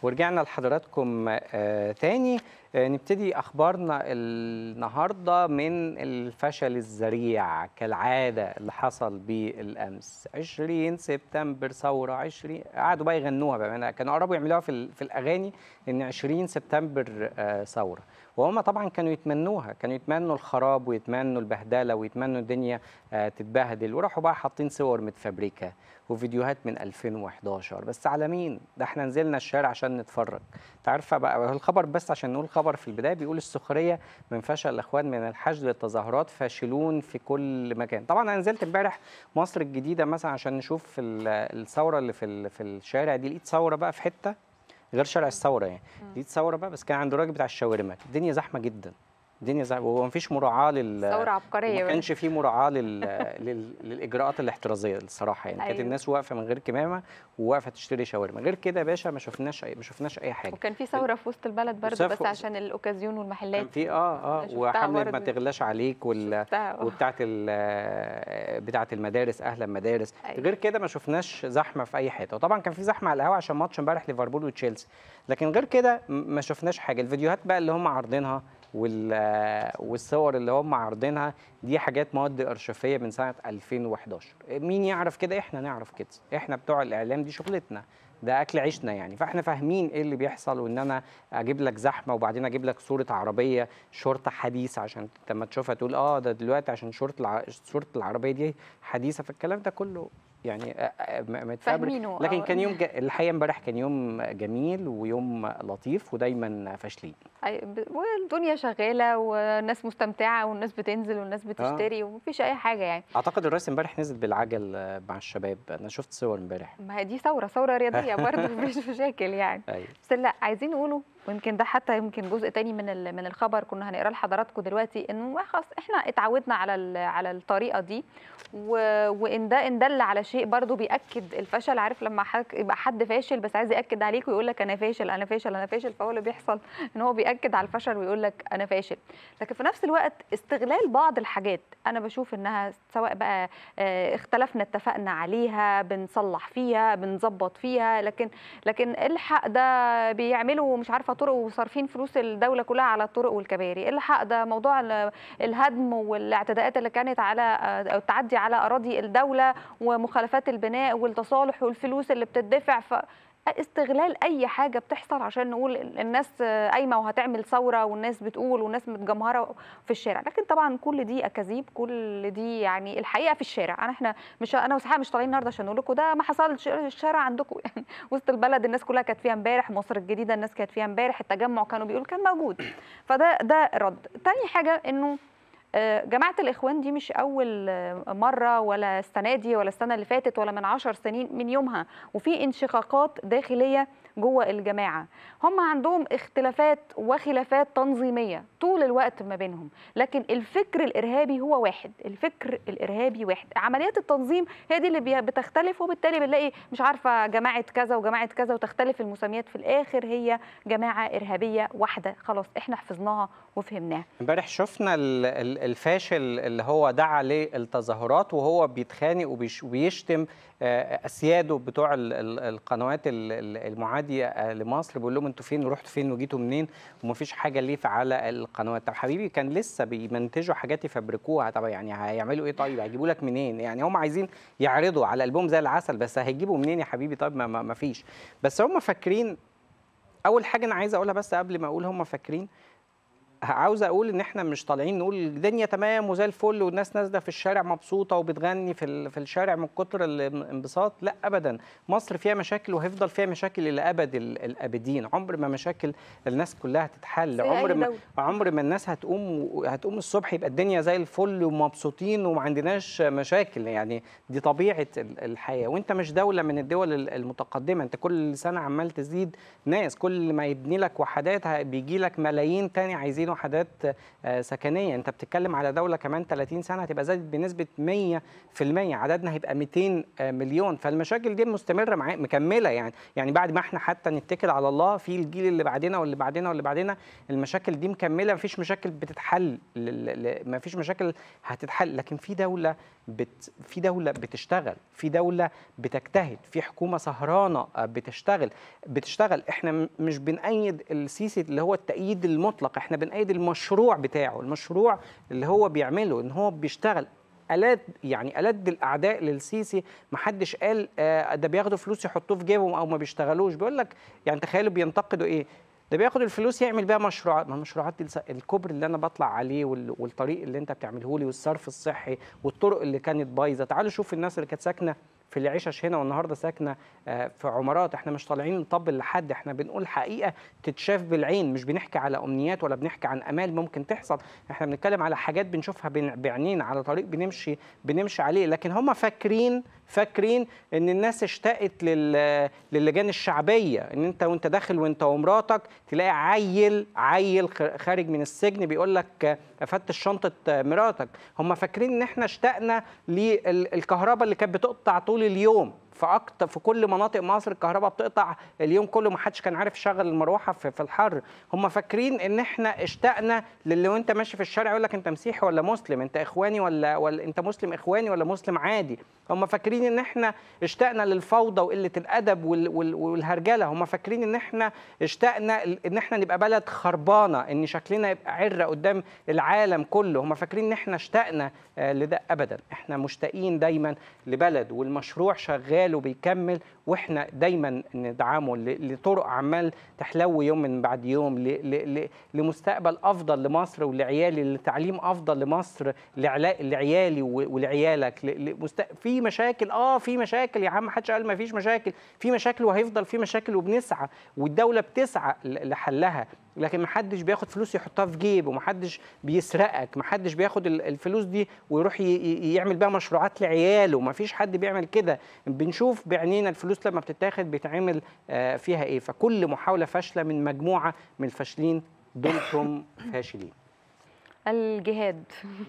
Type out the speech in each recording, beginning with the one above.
ورجعنا لحضراتكم آه تاني آه نبتدي اخبارنا النهارده من الفشل الذريع كالعاده اللي حصل بالامس 20 سبتمبر ثوره 20 قعدوا بقى يغنوها بقى كانوا قربوا يعملوها في, ال- في الاغاني ان 20 سبتمبر آه ثوره وهم طبعا كانوا يتمنوها كانوا يتمنوا الخراب ويتمنوا البهدله ويتمنوا الدنيا آه تتبهدل وراحوا بقى حاطين صور متفبركه وفيديوهات من 2011 بس على مين ده احنا نزلنا الشارع عشان نتفرج انت عارفه بقى الخبر بس عشان نقول خبر في البدايه بيقول السخريه من فشل الاخوان من الحشد للتظاهرات فاشلون في كل مكان طبعا انا نزلت امبارح مصر الجديده مثلا عشان نشوف ال- الثوره اللي في ال- في الشارع دي لقيت ثوره بقى في حته غير شارع الثوره يعني لقيت ثوره بقى بس كان عند الراجل بتاع الشاورما الدنيا زحمه جدا الدنيا زحمه ومفيش مراعاه لل ثوره عبقريه ما كانش في مراعاه لل... لل... للاجراءات الاحترازيه الصراحه يعني كانت أيوة. الناس واقفه من غير كمامه وواقفه تشتري شاورما غير كده يا باشا ما شفناش أي... ما شفناش اي حاجه وكان في ثوره في وسط البلد برضه وسف- بس عشان الاوكازيون والمحلات كان في اه اه شفتها وحمله ما برضه. تغلاش عليك وال... شفتها، آه. وبتاعه ال... بتاعه المدارس اهلا مدارس أيوة. غير كده ما شفناش زحمه في اي حته وطبعا كان في زحمه على القهوه عشان ماتش امبارح ليفربول وتشيلسي لكن غير كده م- ما شفناش حاجه الفيديوهات بقى اللي هم عارضينها وال... والصور اللي هم عارضينها دي حاجات مواد ارشيفيه من سنه 2011 مين يعرف كده احنا نعرف كده احنا بتوع الاعلام دي شغلتنا ده اكل عيشنا يعني فاحنا فاهمين ايه اللي بيحصل وان انا اجيب لك زحمه وبعدين اجيب لك صوره عربيه شرطه حديثه عشان انت لما تشوفها تقول اه ده دلوقتي عشان شرطه الع... صوره العربيه دي حديثه فالكلام ده كله يعني آه، آه، م- متفبرك فاهمينه، لكن آه. كان يوم ج... الحقيقه امبارح كان يوم جميل ويوم لطيف ودايما فاشلين أي- ب- والدنيا شغاله والناس مستمتعه والناس بتنزل والناس بتشتري ومفيش اي حاجه يعني اعتقد الرئيس امبارح نزل بالعجل آه، مع الشباب انا شفت صور امبارح ما هي دي ثوره ثوره رياضيه برضه مفيش مشاكل يعني ايوه بس لا عايزين نقوله ويمكن ده حتى يمكن جزء تاني من ال- من الخبر كنا هنقراه لحضراتكم دلوقتي انه ما خلاص احنا اتعودنا على ال- على الطريقه دي و- وان ده ان دل على شيء برضو بياكد الفشل عارف لما حضرتك يبقى حد فاشل بس عايز ياكد عليك ويقول لك انا فاشل انا فاشل انا فاشل فهو اللي بيحصل ان هو بياكد على الفشل ويقول لك انا فاشل لكن في نفس الوقت استغلال بعض الحاجات انا بشوف انها سواء بقى آه، اختلفنا اتفقنا عليها بنصلح فيها بنظبط فيها لكن لكن الحق ده بيعملوا مش عارفه طرق وصارفين فلوس الدوله كلها على الطرق والكباري الحق ده موضوع ال- الهدم والاعتداءات اللي كانت على او التعدي على اراضي الدوله ومخالفات البناء والتصالح والفلوس اللي بتدفع ف استغلال اي حاجه بتحصل عشان نقول الناس قايمه وهتعمل ثوره والناس بتقول والناس متجمهره في الشارع لكن طبعا كل دي اكاذيب كل دي يعني الحقيقه في الشارع انا احنا مش انا وسحاب مش طالعين النهارده عشان نقول لكم ده ما حصلش الشارع عندكم يعني وسط البلد الناس كلها كانت فيها امبارح مصر الجديده الناس كانت فيها امبارح التجمع كانوا بيقولوا كان موجود فده ده رد تاني حاجه انه آه، جماعة الإخوان دي مش أول آه، مرة ولا السنة دي ولا السنة اللي فاتت ولا من عشر سنين من يومها وفي انشقاقات داخلية جوه الجماعة هم عندهم اختلافات وخلافات تنظيمية طول الوقت ما بينهم لكن الفكر الإرهابي هو واحد الفكر الإرهابي واحد عمليات التنظيم هي دي اللي بي- بتختلف وبالتالي بنلاقي مش عارفة جماعة كذا وجماعة كذا وتختلف المسميات في الآخر هي جماعة إرهابية واحدة خلاص احنا حفظناها وفهمناها امبارح شفنا ال- ال- الفاشل اللي هو دعا للتظاهرات وهو بيتخانق وبيش- وبيشتم آه، اسياده بتوع ال- ال- القنوات ال- ال- المعاديه آه، لمصر بيقول لهم انتوا فين ورحتوا فين وجيتوا منين ومفيش حاجه ليه على القنوات طب حبيبي كان لسه بيمنتجوا حاجات يفبركوها طب يعني هيعملوا ايه طيب هيجيبوا لك منين يعني هم عايزين يعرضوا على قلبهم زي العسل بس هيجيبوا منين يا حبيبي طيب ما, ما ما فيش بس هم فاكرين اول حاجه انا عايز اقولها بس قبل ما اقول هم فاكرين عاوز اقول ان احنا مش طالعين نقول الدنيا تمام وزي الفل والناس نازله في الشارع مبسوطه وبتغني في ال- في الشارع من كتر الانبساط لا ابدا مصر فيها مشاكل وهيفضل فيها مشاكل الى ابد ال- الابدين عمر ما مشاكل الناس كلها تتحل زي أي عمر ما دولة. عمر ما الناس هتقوم هتقوم الصبح يبقى الدنيا زي الفل ومبسوطين وما عندناش مشاكل يعني دي طبيعه ال- الحياه وانت مش دوله من الدول ال- المتقدمه انت كل سنه عمال تزيد ناس كل ما يبني لك وحدات بيجي لك ملايين تاني عايزين محتاجين وحدات آه، سكنيه انت بتتكلم على دوله كمان 30 سنه هتبقى زادت بنسبه 100% عددنا هيبقى 200 آه، مليون فالمشاكل دي مستمره معاه مكمله يعني يعني بعد ما احنا حتى نتكل على الله في الجيل اللي بعدنا واللي بعدنا واللي بعدنا المشاكل دي مكمله مفيش مشاكل بتتحل ل- ل- مفيش مشاكل هتتحل لكن في دوله بت في دوله بتشتغل في دوله بتجتهد في حكومه سهرانه آه، بتشتغل بتشتغل احنا م- مش بنأيد السيسي اللي هو التأييد المطلق احنا بنأيد المشروع بتاعه المشروع اللي هو بيعمله ان هو بيشتغل ألد يعني ألد الأعداء للسيسي محدش قال آه، ده بياخدوا فلوس يحطوه في جيبهم أو ما بيشتغلوش بيقول لك يعني تخيلوا بينتقدوا إيه ده بياخد الفلوس يعمل بيها مشروعات ما المشروعات دي الس- الكوبري اللي انا بطلع عليه وال- والطريق اللي انت بتعمله لي والصرف الصحي والطرق اللي كانت بايظه تعالوا شوف الناس اللي كانت ساكنه في العشش هنا والنهارده ساكنه آه، في عمارات احنا مش طالعين نطبل لحد احنا بنقول حقيقه تتشاف بالعين مش بنحكي على امنيات ولا بنحكي عن امال ممكن تحصل احنا بنتكلم على حاجات بنشوفها بن- بعينينا على طريق بنمشي بنمشي عليه لكن هم فاكرين فاكرين ان الناس اشتقت لل... للجان الشعبيه ان انت وانت داخل وانت ومراتك تلاقي عيل عيل خ- خارج من السجن بيقول لك فتش شنطه مراتك هم فاكرين ان احنا اشتقنا للكهرباء اللي كانت بتقطع طول اليوم في اكتر في كل مناطق مصر الكهرباء بتقطع اليوم كله ما حدش كان عارف يشغل المروحه في, في الحر هم فاكرين ان احنا اشتقنا للي وانت ماشي في الشارع يقول لك انت مسيحي ولا مسلم انت اخواني ولا ولا انت مسلم اخواني ولا مسلم عادي هم فاكرين ان احنا اشتقنا للفوضى وقله الادب وال وال والهرجله هم فاكرين ان احنا اشتقنا ل- ان احنا نبقى بلد خربانه ان شكلنا يبقى عره قدام العالم كله هم فاكرين ان احنا اشتقنا آه، لده ابدا احنا مشتاقين دايما لبلد والمشروع شغال وبيكمل واحنا دايما ندعمه ل- لطرق عمال تحلو يوم من بعد يوم ل- ل- ل- لمستقبل افضل لمصر ولعيالي لتعليم افضل لمصر لعلا- لعيالي و- ولعيالك ل- لمست... في مشاكل اه في مشاكل يا عم محدش قال ما فيش مشاكل في مشاكل وهيفضل في مشاكل وبنسعى والدوله بتسعى ل- لحلها لكن محدش بياخد فلوس يحطها في جيبه محدش بيسرقك محدش بياخد ال- الفلوس دي ويروح ي- ي- يعمل بيها مشروعات لعياله مفيش حد بيعمل كده بنشوف بعينينا الفلوس لما بتتاخد بيتعمل آه، فيها ايه فكل محاوله فاشله من مجموعه من الفاشلين دمتم فاشلين الجهاد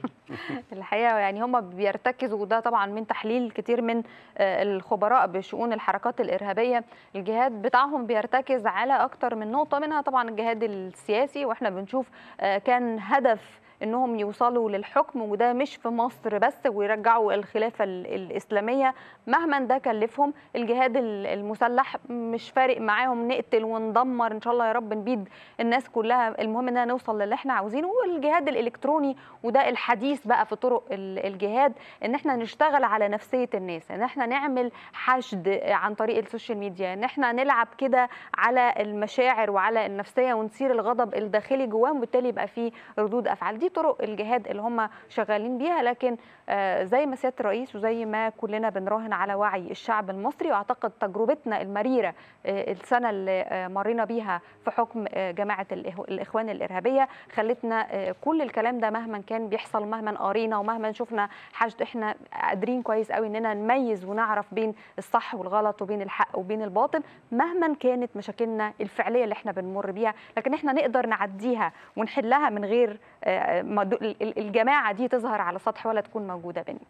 الحقيقه يعني هم بيرتكزوا وده طبعا من تحليل كتير من آه، الخبراء بشؤون الحركات الارهابيه الجهاد بتاعهم بيرتكز على اكتر من نقطه منها طبعا الجهاد السياسي واحنا بنشوف آه، كان هدف انهم يوصلوا للحكم وده مش في مصر بس ويرجعوا الخلافه ال- الاسلاميه مهما ده كلفهم الجهاد ال- المسلح مش فارق معاهم نقتل وندمر ان شاء الله يا رب نبيد الناس كلها المهم اننا نوصل للي احنا عاوزينه والجهاد الالكتروني وده الحديث بقى في طرق ال- الجهاد ان احنا نشتغل على نفسيه الناس ان احنا نعمل حشد عن طريق السوشيال ميديا ان احنا نلعب كده على المشاعر وعلى النفسيه ونثير الغضب الداخلي جواهم وبالتالي يبقى في ردود افعال دي طرق الجهاد اللي هم شغالين بيها لكن آه، زي ما سياده الرئيس وزي ما كلنا بنراهن على وعي الشعب المصري واعتقد تجربتنا المريره آه، السنه اللي آه، مرينا بيها في حكم آه، جماعه الإخو- الاخوان الارهابيه خلتنا آه، كل الكلام ده مهما كان بيحصل مهما قرينا ومهما شفنا حشد احنا قادرين كويس قوي اننا نميز ونعرف بين الصح والغلط وبين الحق وبين الباطل مهما كانت مشاكلنا الفعليه اللي احنا بنمر بيها لكن احنا نقدر نعديها ونحلها من غير آه، ما دو- ال- الجماعه دي تظهر على سطح ولا تكون موجوده بينا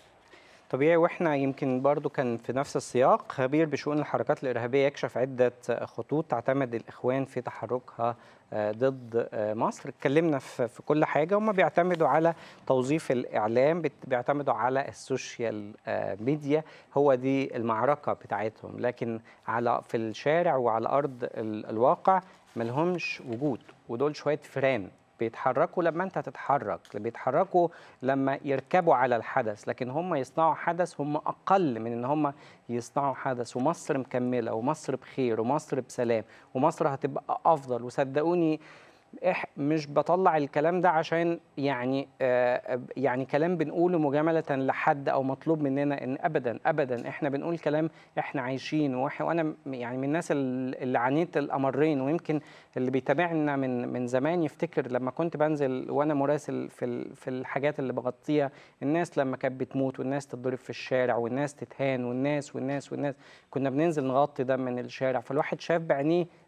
طبيعي واحنا يمكن برضو كان في نفس السياق خبير بشؤون الحركات الارهابيه يكشف عده خطوط تعتمد الاخوان في تحركها آه، ضد آه، مصر اتكلمنا في في كل حاجه هم بيعتمدوا على توظيف الاعلام بت- بيعتمدوا على السوشيال آه، ميديا هو دي المعركه بتاعتهم لكن على في الشارع وعلى ارض ال- الواقع ملهمش وجود ودول شويه فران بيتحركوا لما انت تتحرك بيتحركوا لما يركبوا على الحدث لكن هم يصنعوا حدث هم اقل من ان هم يصنعوا حدث ومصر مكمله ومصر بخير ومصر بسلام ومصر هتبقى افضل وصدقوني إح مش بطلع الكلام ده عشان يعني آه يعني كلام بنقوله مجاملة لحد أو مطلوب مننا إن أبدا أبدا إحنا بنقول كلام إحنا عايشين وإح- وأنا م- يعني من الناس ال- اللي عانيت الأمرين ويمكن اللي بيتابعنا من من زمان يفتكر لما كنت بنزل وأنا مراسل في ال- في الحاجات اللي بغطيها الناس لما كانت بتموت والناس تتضرب في الشارع والناس تتهان والناس والناس والناس كنا بننزل نغطي ده من الشارع فالواحد شاف بعينيه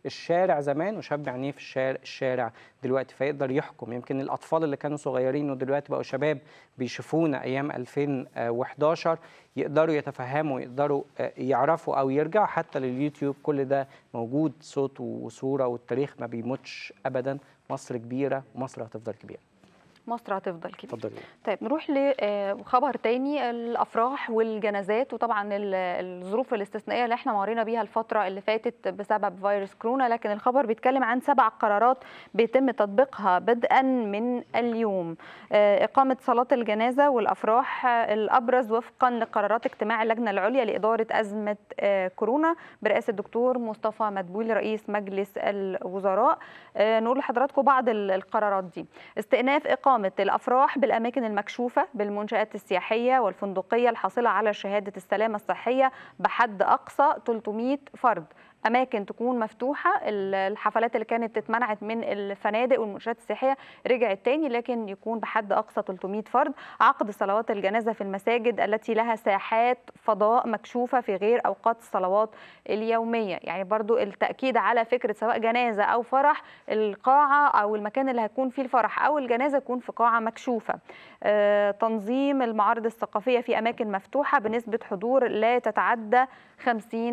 الشارع زمان وشاب عينيه في الشارع, الشارع دلوقتي فيقدر يحكم يمكن الاطفال اللي كانوا صغيرين ودلوقتي بقوا شباب بيشوفونا ايام 2011 يقدروا يتفهموا يقدروا يعرفوا او يرجعوا حتى لليوتيوب كل ده موجود صوت وصوره والتاريخ ما بيموتش ابدا مصر كبيره ومصر هتفضل كبيره مصر هتفضل كبيره اتفضلي طيب نروح لخبر تاني الافراح والجنازات وطبعا الظروف الاستثنائيه اللي احنا مرينا بيها الفتره اللي فاتت بسبب فيروس كورونا لكن الخبر بيتكلم عن سبع قرارات بيتم تطبيقها بدءا من اليوم اقامه صلاه الجنازه والافراح الابرز وفقا لقرارات اجتماع اللجنه العليا لاداره ازمه كورونا برئاسه الدكتور مصطفى مدبولي رئيس مجلس الوزراء نقول لحضراتكم بعض القرارات دي استئناف اقامه إقامة الأفراح بالأماكن المكشوفة بالمنشآت السياحية والفندقية الحاصلة على شهادة السلامة الصحية بحد أقصى 300 فرد اماكن تكون مفتوحه الحفلات اللي كانت اتمنعت من الفنادق والمنشات السياحيه رجعت تاني لكن يكون بحد اقصى 300 فرد عقد صلوات الجنازه في المساجد التي لها ساحات فضاء مكشوفه في غير اوقات الصلوات اليوميه يعني برضو التاكيد على فكره سواء جنازه او فرح القاعه او المكان اللي هيكون فيه الفرح او الجنازه يكون في قاعه مكشوفه آه تنظيم المعارض الثقافيه في اماكن مفتوحه بنسبه حضور لا تتعدى 50%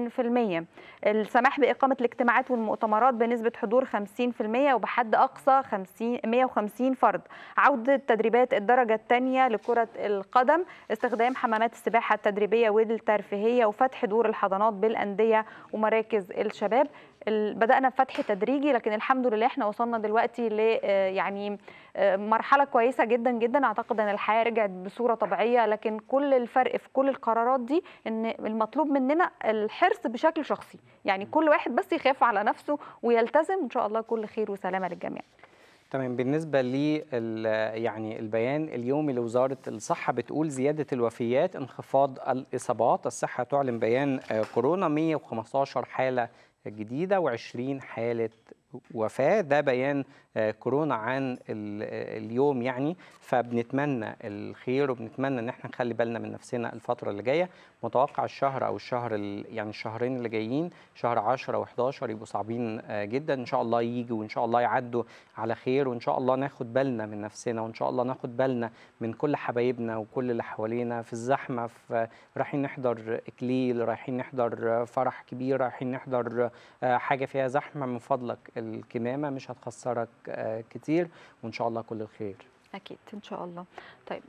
السماح بإقامة الاجتماعات والمؤتمرات بنسبة حضور 50% وبحد أقصى 50 150 فرد عودة تدريبات الدرجة الثانية لكرة القدم استخدام حمامات السباحة التدريبية والترفيهية وفتح دور الحضانات بالأندية ومراكز الشباب بدأنا بفتح تدريجي لكن الحمد لله احنا وصلنا دلوقتي ل يعني مرحلة كويسة جدا جدا اعتقد ان الحياة رجعت بصورة طبيعية لكن كل الفرق في كل القرارات دي ان المطلوب مننا الحرص بشكل شخصي يعني كل واحد بس يخاف على نفسه ويلتزم ان شاء الله كل خير وسلامة للجميع تمام بالنسبة لي يعني البيان اليومي لوزارة الصحة بتقول زيادة الوفيات انخفاض الإصابات الصحة تعلن بيان كورونا 115 حالة جديدة و20 حالة وفاة ده بيان كورونا عن اليوم يعني فبنتمنى الخير وبنتمنى ان احنا نخلي بالنا من نفسنا الفترة اللي جاية متوقع الشهر او الشهر يعني الشهرين اللي جايين شهر 10 و11 يبقوا صعبين جدا ان شاء الله يجوا وان شاء الله يعدوا على خير وان شاء الله ناخد بالنا من نفسنا وان شاء الله ناخد بالنا من كل حبايبنا وكل اللي حوالينا في الزحمة في رايحين نحضر اكليل رايحين نحضر فرح كبير رايحين نحضر حاجة فيها زحمة من فضلك الكمامة مش هتخسرك كتير وان شاء الله كل الخير اكيد ان شاء الله طيب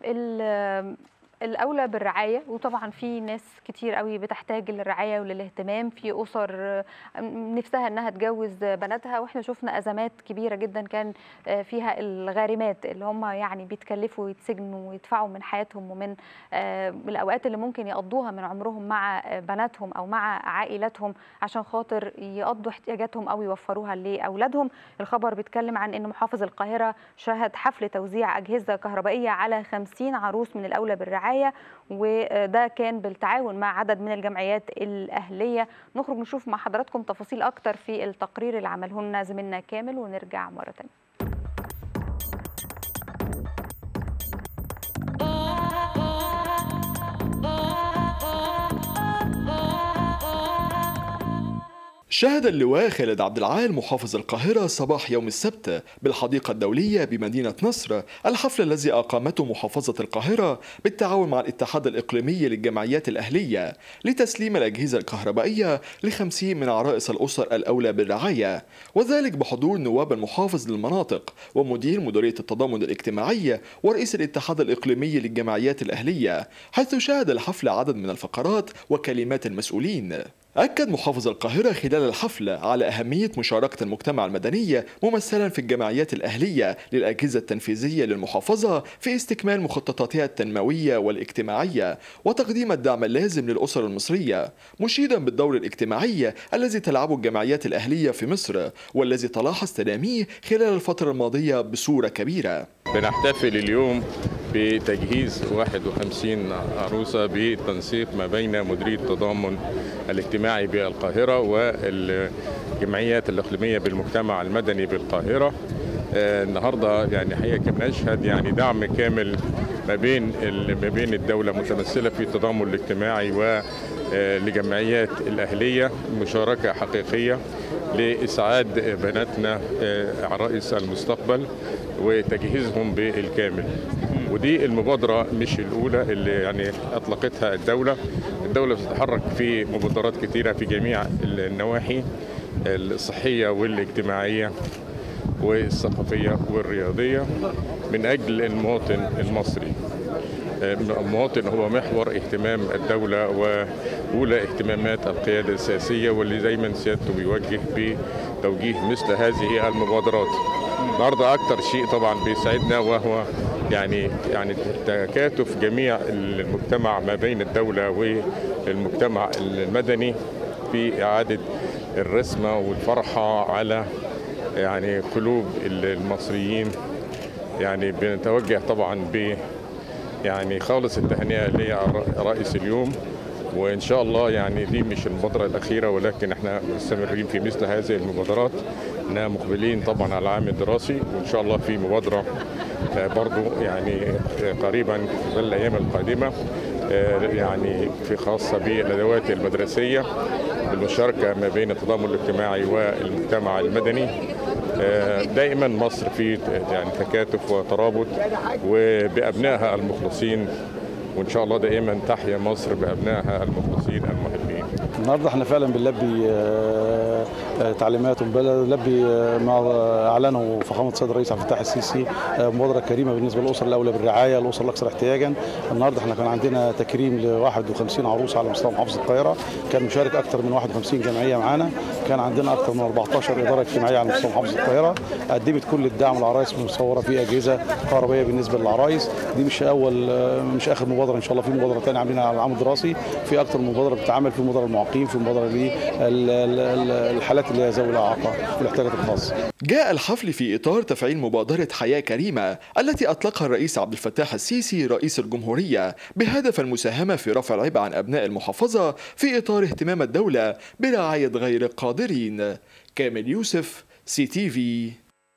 الاولى بالرعايه وطبعا في ناس كتير قوي بتحتاج للرعايه وللاهتمام في اسر نفسها انها تجوز بناتها واحنا شفنا ازمات كبيره جدا كان فيها الغارمات اللي هم يعني بيتكلفوا ويتسجنوا ويدفعوا من حياتهم ومن الاوقات اللي ممكن يقضوها من عمرهم مع بناتهم او مع عائلاتهم عشان خاطر يقضوا احتياجاتهم او يوفروها لاولادهم الخبر بيتكلم عن ان محافظ القاهره شهد حفل توزيع اجهزه كهربائيه على 50 عروس من الاولى بالرعايه الرعايه وده كان بالتعاون مع عدد من الجمعيات الاهليه نخرج نشوف مع حضراتكم تفاصيل اكتر في التقرير اللي عمله لنا زميلنا كامل ونرجع مره ثانيه شهد اللواء خالد عبد العال محافظ القاهرة صباح يوم السبت بالحديقة الدولية بمدينة نصر الحفل الذي أقامته محافظة القاهرة بالتعاون مع الاتحاد الإقليمي للجمعيات الأهلية لتسليم الأجهزة الكهربائية لخمسين من عرائس الأسر الأولى بالرعاية وذلك بحضور نواب المحافظ للمناطق ومدير مديرية التضامن الاجتماعي ورئيس الاتحاد الإقليمي للجمعيات الأهلية حيث شهد الحفل عدد من الفقرات وكلمات المسؤولين أكد محافظ القاهرة خلال الحفل على أهمية مشاركة المجتمع المدني ممثلا في الجمعيات الأهلية للأجهزة التنفيذية للمحافظة في استكمال مخططاتها التنموية والاجتماعية وتقديم الدعم اللازم للأسر المصرية مشيدا بالدور الاجتماعي الذي تلعبه الجمعيات الأهلية في مصر والذي تلاحظ تلاميه خلال الفترة الماضية بصورة كبيرة بنحتفل اليوم بتجهيز 51 عروسة بالتنسيق ما بين مديرية التضامن الاجتماعي بالقاهرة والجمعيات الإقليمية بالمجتمع المدني بالقاهرة النهارده يعني حقيقه بنشهد يعني دعم كامل ما بين ما بين الدوله متمثله في التضامن الاجتماعي آه، لجمعيات الأهلية مشاركة حقيقية لإسعاد بناتنا آه، عرائس المستقبل وتجهيزهم بالكامل ودي المبادرة مش الأولى اللي يعني أطلقتها الدولة الدولة بتتحرك في مبادرات كثيرة في جميع النواحي الصحية والاجتماعية والثقافية والرياضية من أجل المواطن المصري المواطن هو محور اهتمام الدولة وأولى اهتمامات القيادة السياسية واللي دايما سيادته بيوجه بتوجيه مثل هذه المبادرات النهارده أكثر شيء طبعا بيسعدنا وهو يعني يعني تكاتف جميع المجتمع ما بين الدولة والمجتمع المدني في إعادة الرسمة والفرحة على يعني قلوب المصريين يعني بنتوجه طبعا ب يعني خالص التهنئه لرئيس اليوم وان شاء الله يعني دي مش المبادره الاخيره ولكن احنا مستمرين في مثل هذه المبادرات انها مقبلين طبعا على العام الدراسي وان شاء الله في مبادره آه، برضو يعني آه، قريبا في الايام القادمه آه، يعني في خاصه بالادوات المدرسيه بالمشاركه ما بين التضامن الاجتماعي والمجتمع المدني آه، دائما مصر في يعني تكاتف وترابط وبابنائها المخلصين وان شاء الله دائما تحيا مصر بابنائها المخلصين المحبين النهارده احنا فعلا بنلبي آه، آه، تعليمات وبنلبي آه، ما اعلنه فخامه السيد الرئيس عبد الفتاح السيسي آه، مبادره كريمه بالنسبه للاسر الاولى بالرعايه الاسر الاكثر احتياجا النهارده احنا كان عندنا تكريم ل 51 عروسه على مستوى محافظه القاهره كان مشارك اكثر من 51 جمعيه معانا كان عندنا اكثر من 14 اداره اجتماعيه على مستوى محافظه القاهره قدمت كل الدعم للعرايس مصوره في اجهزه كهربائيه بالنسبه للعرايس دي مش اول آه، مش اخر مبادره ان شاء الله في مبادره ثانيه عاملينها على العام الدراسي في اكثر من مبادره بتتعمل في مبادره المعاقين في مبادره للحالات اللي هي ذوي الاعاقه والاحتياجات الخاصه جاء الحفل في إطار تفعيل مبادرة حياة كريمة التي أطلقها الرئيس عبد الفتاح السيسي رئيس الجمهورية بهدف المساهمة في رفع العبء عن أبناء المحافظة في إطار اهتمام الدولة برعاية غير القادرين كامل يوسف سي تي في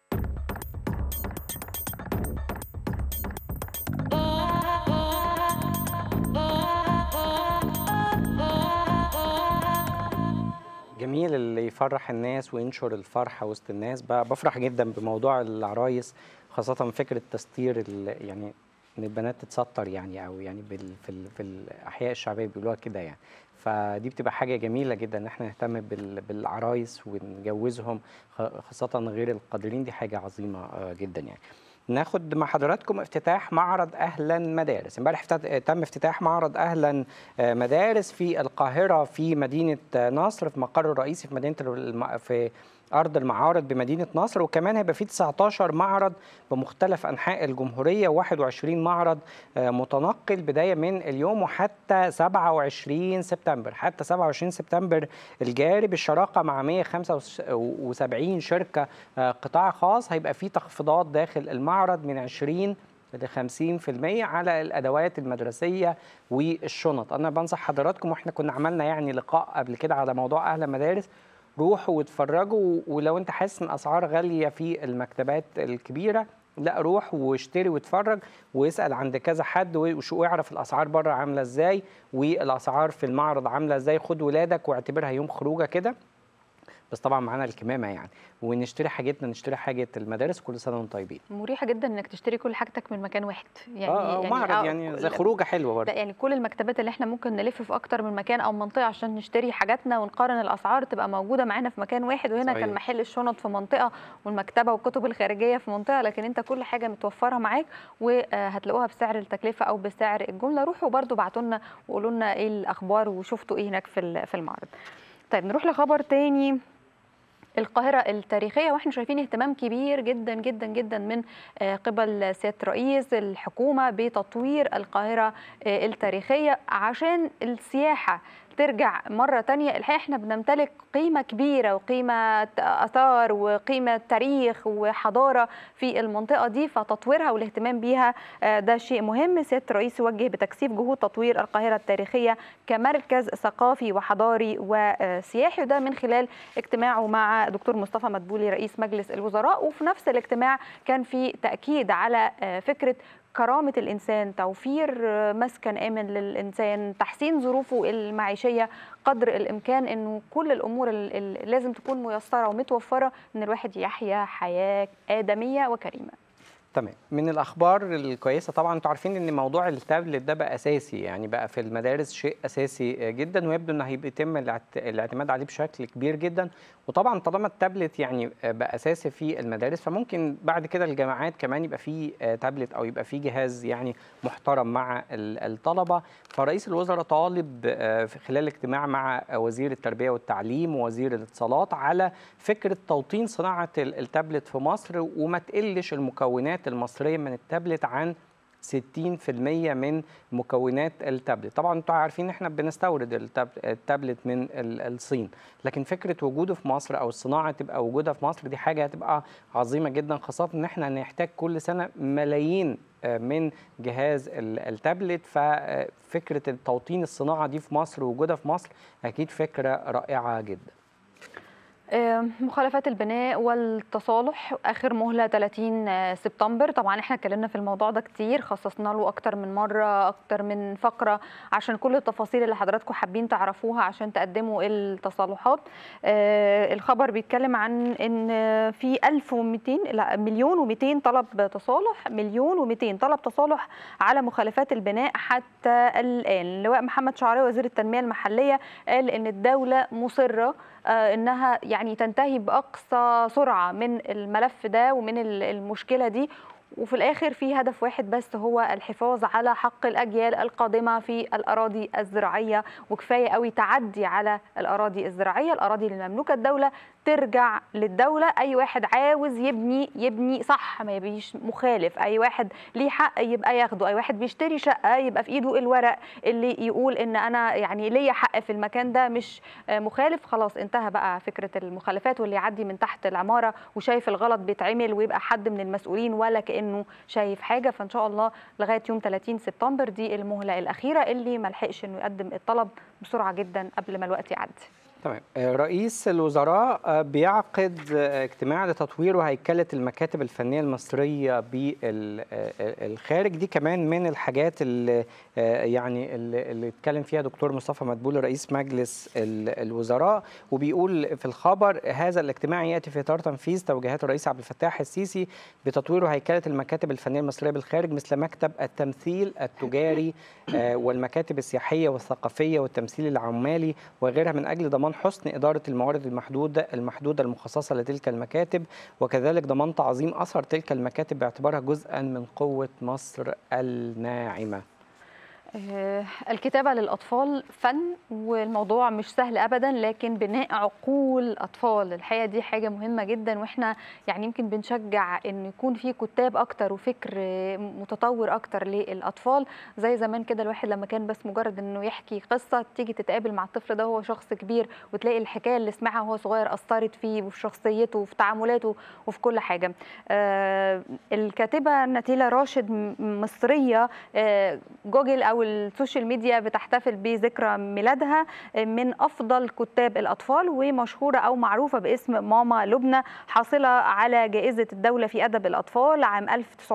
جميل اللي يفرح الناس وينشر الفرحة وسط الناس ب- بفرح جدا بموضوع العرايس خاصة فكرة تستير ال- يعني ان البنات تتستر يعني او يعني بال في, ال في الاحياء الشعبيه بيقولوها كده يعني فدي بتبقى حاجه جميله جدا ان احنا نهتم بال بالعرايس ونجوزهم خ- خاصه غير القادرين دي حاجه عظيمه آه، جدا يعني ناخد مع حضراتكم افتتاح معرض اهلا مدارس امبارح افتت- تم افتتاح معرض اهلا آه، مدارس في القاهره في مدينه آه، نصر في مقر الرئيسي في مدينه الم... في ارض المعارض بمدينه نصر وكمان هيبقى في 19 معرض بمختلف انحاء الجمهوريه 21 معرض آه، متنقل بدايه من اليوم وحتى 27 سبتمبر حتى 27 سبتمبر الجاري بالشراكه مع 175 شركه آه، قطاع خاص هيبقى في تخفيضات داخل المعرض من 20 ل 50% على الادوات المدرسيه والشنط انا بنصح حضراتكم واحنا كنا عملنا يعني لقاء قبل كده على موضوع اهل المدارس روحوا واتفرجوا ولو انت حاسس ان اسعار غاليه في المكتبات الكبيره لا روح واشتري واتفرج واسال عند كذا حد وش- واعرف الاسعار بره عامله ازاي والاسعار في المعرض عامله ازاي خد ولادك واعتبرها يوم خروجه كده بس طبعا معانا الكمامه يعني ونشتري حاجتنا نشتري حاجه المدارس كل سنه وانتم طيبين مريحه جدا انك تشتري كل حاجتك من مكان واحد يعني اه آه، معرض يعني زي كل- خروجه حلوه برضه لا يعني كل المكتبات اللي احنا ممكن نلف في اكتر من مكان او منطقه عشان نشتري حاجاتنا ونقارن الاسعار تبقى موجوده معانا في مكان واحد وهنا صحيح. كان محل الشنط في منطقه والمكتبه والكتب الخارجيه في منطقه لكن انت كل حاجه متوفره معاك وهتلاقوها بسعر التكلفه او بسعر الجمله روحوا برضو بعتوا لنا وقولوا لنا ايه الاخبار وشفتوا ايه هناك في ال- في المعرض طيب نروح لخبر تاني القاهرة التاريخية واحنا شايفين اهتمام كبير جدا جدا جدا من آه، قبل سيادة رئيس الحكومة بتطوير القاهرة آه، التاريخية عشان السياحة ترجع مرة تانية الحقيقة احنا بنمتلك قيمة كبيرة وقيمة آثار وقيمة تاريخ وحضارة في المنطقة دي فتطويرها والاهتمام بيها آه، ده شيء مهم سيادة الرئيس وجه بتكثيف جهود تطوير القاهرة التاريخية كمركز ثقافي وحضاري وسياحي وده من خلال اجتماعه مع دكتور مصطفى مدبولي رئيس مجلس الوزراء وفي نفس الاجتماع كان في تأكيد على آه، فكرة كرامه الانسان توفير آه، مسكن امن للانسان تحسين ظروفه المعيشيه قدر الامكان انه كل الامور اللي لازم تكون ميسره ومتوفره ان الواحد يحيا حياه ادميه وكريمه تمام من الاخبار الكويسه طبعا انتوا عارفين ان موضوع التابلت ده بقى اساسي يعني بقى في المدارس شيء اساسي جدا ويبدو ان هيتم الاعت- الاعتماد عليه بشكل كبير جدا وطبعا طالما التابلت يعني بقى اساسي في المدارس فممكن بعد كده الجامعات كمان يبقى فيه تابلت او يبقى فيه جهاز يعني محترم مع ال- الطلبه فرئيس الوزراء طالب آه، في خلال اجتماع مع وزير التربيه والتعليم ووزير الاتصالات على فكره توطين صناعه ال- التابلت في مصر وما تقلش المكونات المصريه من التابلت عن 60% من مكونات التابلت طبعا انتوا عارفين احنا بنستورد التاب- التابلت من ال- الصين لكن فكره وجوده في مصر او الصناعه تبقى وجودها في مصر دي حاجه هتبقى عظيمه جدا خاصه ان احنا هنحتاج كل سنه ملايين آه، من جهاز ال- التابلت ففكره التوطين الصناعه دي في مصر ووجودها في مصر اكيد فكره رائعه جدا آه، مخالفات البناء والتصالح اخر مهله 30 سبتمبر طبعا احنا اتكلمنا في الموضوع ده كتير خصصنا له اكتر من مره اكتر من فقره عشان كل التفاصيل اللي حضراتكم حابين تعرفوها عشان تقدموا التصالحات آه، الخبر بيتكلم عن ان في 1200 لا مليون و200 طلب تصالح مليون و200 طلب تصالح على مخالفات البناء حتى الان اللواء محمد شعراوي وزير التنميه المحليه قال ان الدوله مصره آه، انها يعني تنتهي باقصى سرعه من الملف ده ومن ال- المشكله دي وفي الاخر في هدف واحد بس هو الحفاظ على حق الاجيال القادمه في الاراضي الزراعيه وكفايه قوي تعدي على الاراضي الزراعيه الاراضي اللي مملوكه الدوله ترجع للدوله اي واحد عاوز يبني يبني صح ما يبقيش مخالف اي واحد ليه حق يبقى ياخده اي واحد بيشتري شقه يبقى في ايده الورق اللي يقول ان انا يعني ليا حق في المكان ده مش آه، مخالف خلاص انتهى بقى فكره المخالفات واللي يعدي من تحت العماره وشايف الغلط بيتعمل ويبقى حد من المسؤولين ولا كانه شايف حاجه فان شاء الله لغايه يوم 30 سبتمبر دي المهله الاخيره اللي ما لحقش انه يقدم الطلب بسرعه جدا قبل ما الوقت يعدي تمام آه، رئيس الوزراء آه، بيعقد آه، اجتماع لتطوير وهيكلة المكاتب الفنية المصرية بالخارج دي كمان من الحاجات اللي آه، يعني اللي اللي اتكلم فيها دكتور مصطفى مدبولي رئيس مجلس ال- الوزراء وبيقول في الخبر هذا الاجتماع ياتي في اطار تنفيذ توجيهات الرئيس عبد الفتاح السيسي بتطوير وهيكلة المكاتب الفنية المصرية بالخارج مثل مكتب التمثيل التجاري آه، والمكاتب السياحية والثقافية والتمثيل العمالي وغيرها من اجل ضمان حسن اداره الموارد المحدوده المحدوده المخصصه لتلك المكاتب وكذلك ضمان تعظيم اثر تلك المكاتب باعتبارها جزءا من قوه مصر الناعمه. آه، الكتابة للأطفال فن والموضوع مش سهل أبدا لكن بناء عقول أطفال الحقيقة دي حاجة مهمة جدا وإحنا يعني يمكن بنشجع إن يكون في كتاب أكتر وفكر آه، متطور أكتر للأطفال زي زمان كده الواحد لما كان بس مجرد إنه يحكي قصة تيجي تتقابل مع الطفل ده وهو شخص كبير وتلاقي الحكاية اللي سمعها وهو صغير أثرت فيه وفي شخصيته وفي تعاملاته وفي كل حاجة آه، الكاتبة نتيلة راشد م- مصرية آه، جوجل او السوشيال ميديا بتحتفل بذكرى ميلادها من افضل كتاب الاطفال ومشهوره او معروفه باسم ماما لبنى حاصله على جائزه الدوله في ادب الاطفال عام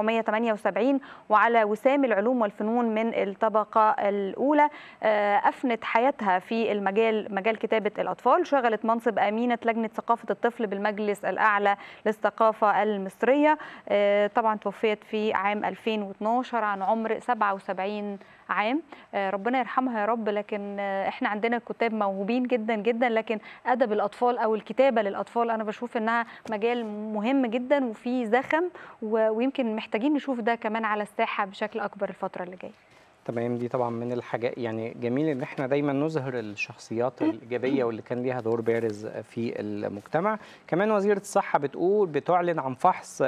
1978 وعلى وسام العلوم والفنون من الطبقه الاولى آه، افنت حياتها في المجال مجال كتابه الاطفال شغلت منصب امينه لجنه ثقافه الطفل بالمجلس الاعلى للثقافه المصريه آه، طبعا توفيت في عام 2012 عن عمر 77 عام آه، ربنا يرحمها يا رب لكن آه، احنا عندنا كتاب موهوبين جدا جدا لكن ادب الاطفال او الكتابه للاطفال انا بشوف انها مجال مهم جدا وفيه زخم و- ويمكن محتاجين نشوف ده كمان على الساحه بشكل اكبر الفتره اللي جايه تمام دي طبعا من الحاجات يعني جميل ان احنا دايما نظهر الشخصيات الايجابيه واللي كان ليها دور بارز في المجتمع كمان وزيره الصحه بتقول بتعلن عن فحص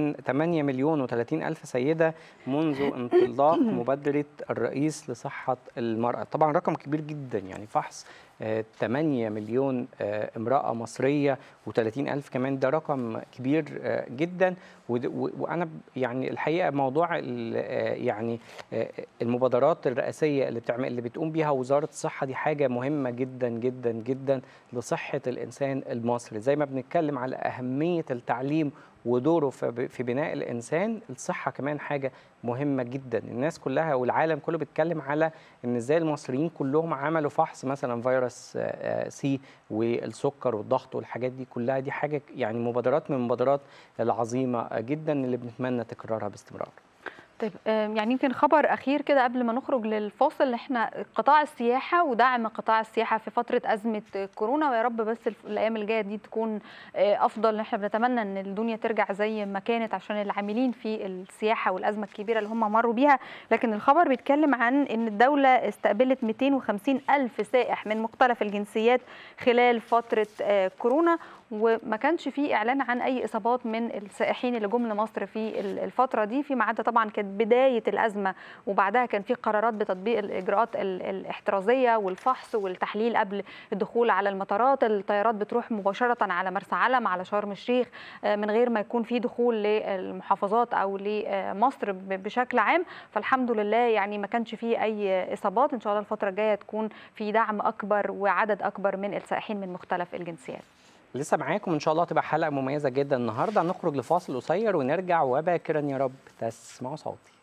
8 مليون و30 الف سيده منذ انطلاق مبادره الرئيس لصحه المراه طبعا رقم كبير جدا يعني فحص آه، 8 مليون آه، امرأة مصرية و30 ألف كمان ده رقم كبير آه، جدا ود- و- وأنا ب- يعني الحقيقة موضوع ال- آه، يعني آه، المبادرات الرئاسية اللي بتعمل اللي بتقوم بيها وزارة الصحة دي حاجة مهمة جدا جدا جدا لصحة الإنسان المصري زي ما بنتكلم على أهمية التعليم ودوره في في بناء الانسان الصحه كمان حاجه مهمه جدا الناس كلها والعالم كله بيتكلم على ان ازاي المصريين كلهم عملوا فحص مثلا فيروس آه، سي والسكر والضغط والحاجات دي كلها دي حاجه يعني مبادرات من المبادرات العظيمه جدا اللي بنتمنى تكرارها باستمرار طيب آم، يعني يمكن خبر اخير كده قبل ما نخرج للفاصل احنا قطاع السياحه ودعم قطاع السياحه في فتره ازمه كورونا ويا رب بس الف- الايام الجايه دي تكون آه، افضل احنا بنتمنى ان الدنيا ترجع زي ما كانت عشان العاملين في السياحه والازمه الكبيره اللي هم مروا بيها لكن الخبر بيتكلم عن ان الدوله استقبلت 250 الف سائح من مختلف الجنسيات خلال فتره آه، كورونا وما كانش في اعلان عن اي اصابات من السائحين اللي جم لمصر في ال- الفتره دي فيما عدا طبعا كانت بدايه الازمه وبعدها كان في قرارات بتطبيق الاجراءات ال- الاحترازيه والفحص والتحليل قبل الدخول على المطارات الطيارات بتروح مباشره على مرسى علم على شرم الشيخ آه، من غير ما يكون في دخول للمحافظات او لمصر ب- بشكل عام فالحمد لله يعني ما كانش فيه اي اصابات ان شاء الله الفتره الجايه تكون في دعم اكبر وعدد اكبر من السائحين من مختلف الجنسيات لسه معاكم ان شاء الله تبقى حلقه مميزه جدا النهارده نخرج لفاصل قصير ونرجع وباكرا يا رب تسمعوا صوتي